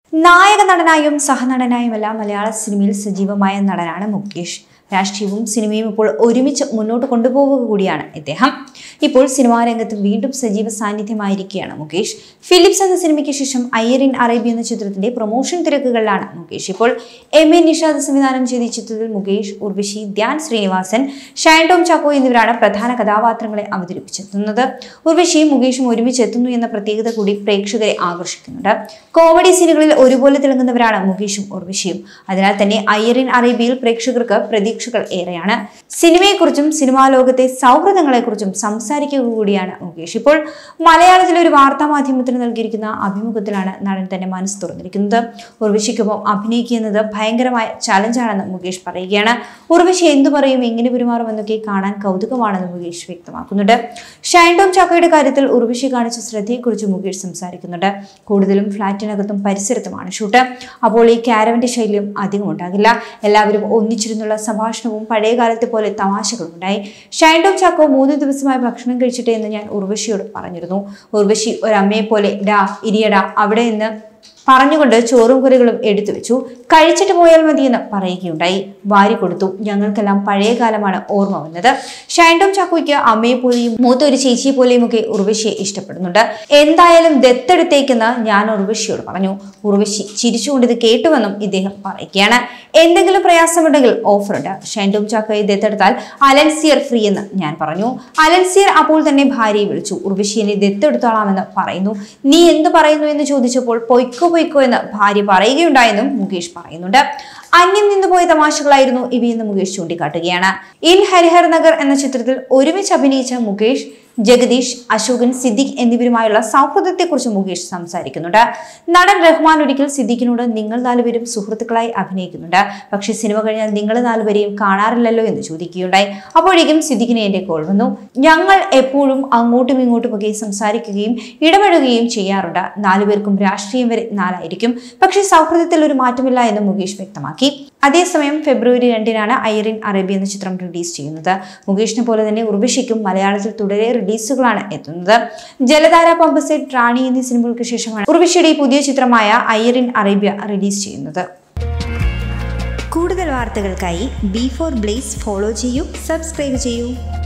നായക നടനായും സഹനടനായുമെല്ലാം മലയാള സിനിമയിൽ സജീവമായ നടനാണ് മുകേഷ് രാഷ്ട്രീയവും സിനിമയും ഇപ്പോൾ ഒരുമിച്ച് മുന്നോട്ട് കൊണ്ടുപോവുക കൂടിയാണ് ഇദ്ദേഹം ഇപ്പോൾ സിനിമാ രംഗത്ത് വീണ്ടും സജീവ സാന്നിധ്യമായിരിക്കുകയാണ് മുകേഷ് ഫിലിപ്സ് എന്ന സിനിമയ്ക്ക് ശേഷം അയ്യറിൻ അറേബ്യ എന്ന ചിത്രത്തിന്റെ പ്രൊമോഷൻ തിരക്കുകളിലാണ് മുകേഷ് ഇപ്പോൾ എം എ നിഷാദ് സംവിധാനം ചെയ്ത ഈ ചിത്രത്തിൽ മുകേഷ് ഉർവശി ധ്യാൻ ശ്രീനിവാസൻ ഷൈൻ ടോം ചാക്കോ എന്നിവരാണ് പ്രധാന കഥാപാത്രങ്ങളെ അവതരിപ്പിച്ചെത്തുന്നത് ഉർവശിയും മുകേഷും ഒരുമിച്ച് എത്തുന്നു എന്ന പ്രത്യേകത കൂടി പ്രേക്ഷകരെ ആകർഷിക്കുന്നുണ്ട് കോമഡി സീനുകളിൽ ഒരുപോലെ തിളങ്ങുന്നവരാണ് മുകേഷും ഉർവശിയും അതിനാൽ തന്നെ അയ്യറിൻ അറേബ്യയിൽ പ്രേക്ഷകർക്ക് പ്രതീക്ഷകൾ ഏറെയാണ് സിനിമയെക്കുറിച്ചും സിനിമാ ലോകത്തെ സൗഹൃദങ്ങളെക്കുറിച്ചും സംസാരിക്കുക കൂടിയാണ് മുകേഷ് ഇപ്പോൾ മലയാളത്തിലെ ഒരു വാർത്താ മാധ്യമത്തിന് നൽകിയിരിക്കുന്ന അഭിമുഖത്തിലാണ് നടൻ തന്നെ മനസ്സ് തുറന്നിരിക്കുന്നത് ഉർവശിക്കൊപ്പം അഭിനയിക്കുക എന്നത് ഭയങ്കരമായ ചലഞ്ചാണെന്ന് മുകേഷ് പറയുകയാണ് ഉർവശി എന്തു പറയും എങ്ങനെ പെരുമാറുമെന്നൊക്കെ കാണാൻ കൗതുകമാണെന്ന് മുകേഷ് വ്യക്തമാക്കുന്നുണ്ട് ഷൈൻ ടോം ചാക്കോയുടെ കാര്യത്തിൽ ഉർവശി കാണിച്ച ശ്രദ്ധയെക്കുറിച്ച് മുകേഷ് സംസാരിക്കുന്നുണ്ട് കൂടുതലും ഫ്ളാറ്റിനകത്തും പരിസരത്തുമാണ് ഷൂട്ട് അപ്പോൾ ഈ കാരവന്റെ ശൈല്യം അധികം ഉണ്ടാകില്ല എല്ലാവരും ഒന്നിച്ചിരുന്നുള്ള സംഭാഷണവും പഴയ കാലത്തെ പോലെ തമാശകളും ഉണ്ടായി ഷൈൻ ടോം ചാക്കോ മൂന്ന് ദിവസമായി ഭക്ഷണം കഴിച്ചിട്ട് എന്ന് ഞാൻ ഉർവശിയോട് പറഞ്ഞിരുന്നു ഉർവശി ഒരമ്മയെ പോലെ ഡാ ഇരിയടാ അവിടെ നിന്ന് പറഞ്ഞുകൊണ്ട് ചോറും കറികളും എടുത്തു വെച്ചു കഴിച്ചിട്ട് പോയാൽ മതിയെന്ന് പറയുകയുണ്ടായി വാരി കൊടുത്തു ഞങ്ങൾക്കെല്ലാം പഴയ കാലമാണ് ഓർമ്മ വന്നത് ഷൈൻഡോം ചാക്കോയ്ക്ക് അമ്മയെ പോലെയും മൂത്ത ഒരു ചേച്ചിയെ പോലെയും ഒക്കെ ഉർവശിയെ ഇഷ്ടപ്പെടുന്നുണ്ട് എന്തായാലും ദത്തെടുത്തേക്കെന്ന് ഞാൻ ഉർവശിയോട് പറഞ്ഞു ഉർവശി ചിരിച്ചുകൊണ്ട് ഇത് കേട്ടുവെന്നും ഇദ്ദേഹം പറയുകയാണ് എന്തെങ്കിലും പ്രയാസമുണ്ടെങ്കിൽ ഓഫറുണ്ട് ഷൈൻഡോം ചാക്കോയെ ദത്തെടുത്താൽ അലൻസിയർ ഫ്രീ എന്ന് ഞാൻ പറഞ്ഞു അലൻസിയർ അപ്പോൾ തന്നെ ഭാര്യയെ വിളിച്ചു ഉർവശി എന്നെ ദത്തെടുത്തോളാമെന്ന് പറയുന്നു നീ എന്ത് പറയുന്നു എന്ന് ചോദിച്ചപ്പോൾ പൊയ്ക്കോ പൊയ്ക്കോ എന്ന് ഭാര്യ പറയുകയുണ്ടായെന്നും മുകേഷ് പറയുന്നുണ്ട് അന്യം നിന്നുപോയ തമാശകളായിരുന്നു ഇവയെന്ന് മുകേഷ് ചൂണ്ടിക്കാട്ടുകയാണ് ഇൻ ഹരിഹർ നഗർ എന്ന ചിത്രത്തിൽ ഒരുമിച്ച് അഭിനയിച്ച മുകേഷ് ജഗദീഷ് അശോകൻ സിദ്ദിഖ് എന്നിവരുമായുള്ള സൗഹൃദത്തെക്കുറിച്ച് മുകേഷ് സംസാരിക്കുന്നുണ്ട് നടൻ റഹ്മാൻ ഒരിക്കൽ സിദ്ദിഖിനോട് നിങ്ങൾ നാലുപേരും സുഹൃത്തുക്കളായി അഭിനയിക്കുന്നുണ്ട് പക്ഷേ സിനിമ കഴിഞ്ഞാൽ നിങ്ങൾ നാലുപേരെയും കാണാറില്ലല്ലോ എന്ന് ചോദിക്കുകയുണ്ടായി അപ്പോഴേക്കും സിദ്ദിഖിന് എന്റെ കോൾ വന്നു ഞങ്ങൾ എപ്പോഴും അങ്ങോട്ടും ഇങ്ങോട്ടും ഒക്കെ സംസാരിക്കുകയും ഇടപെടുകയും ചെയ്യാറുണ്ട് നാലുപേർക്കും രാഷ്ട്രീയം വരെ നാലായിരിക്കും പക്ഷേ സൗഹൃദത്തിൽ ഒരു മാറ്റമില്ല എന്ന് മുകേഷ് വ്യക്തമാക്കി അതേസമയം ഫെബ്രുവരി രണ്ടിനാണ് ഐറിൻ അറേബ്യ എന്ന ചിത്രം റിലീസ് ചെയ്യുന്നത് മുകേഷിനെ പോലെ തന്നെ ഉർവശിക്കും മലയാളത്തിൽ തുടരെ റിലീസുകളാണ് എത്തുന്നത് ജലധാര പമ്പസെറ്റ് റാണി എന്നീ സിനിമകൾക്ക് ശേഷമാണ് ഉർവശിയുടെ ഈ പുതിയ ചിത്രമായ ഐറിൻ അറേബ്യ റിലീസ് ചെയ്യുന്നത് കൂടുതൽ വാർത്തകൾക്കായി ബി ഫോർ ബ്ലേസ് ഫോളോ ചെയ്യൂ സബ്സ്ക്രൈബ് ചെയ്യൂ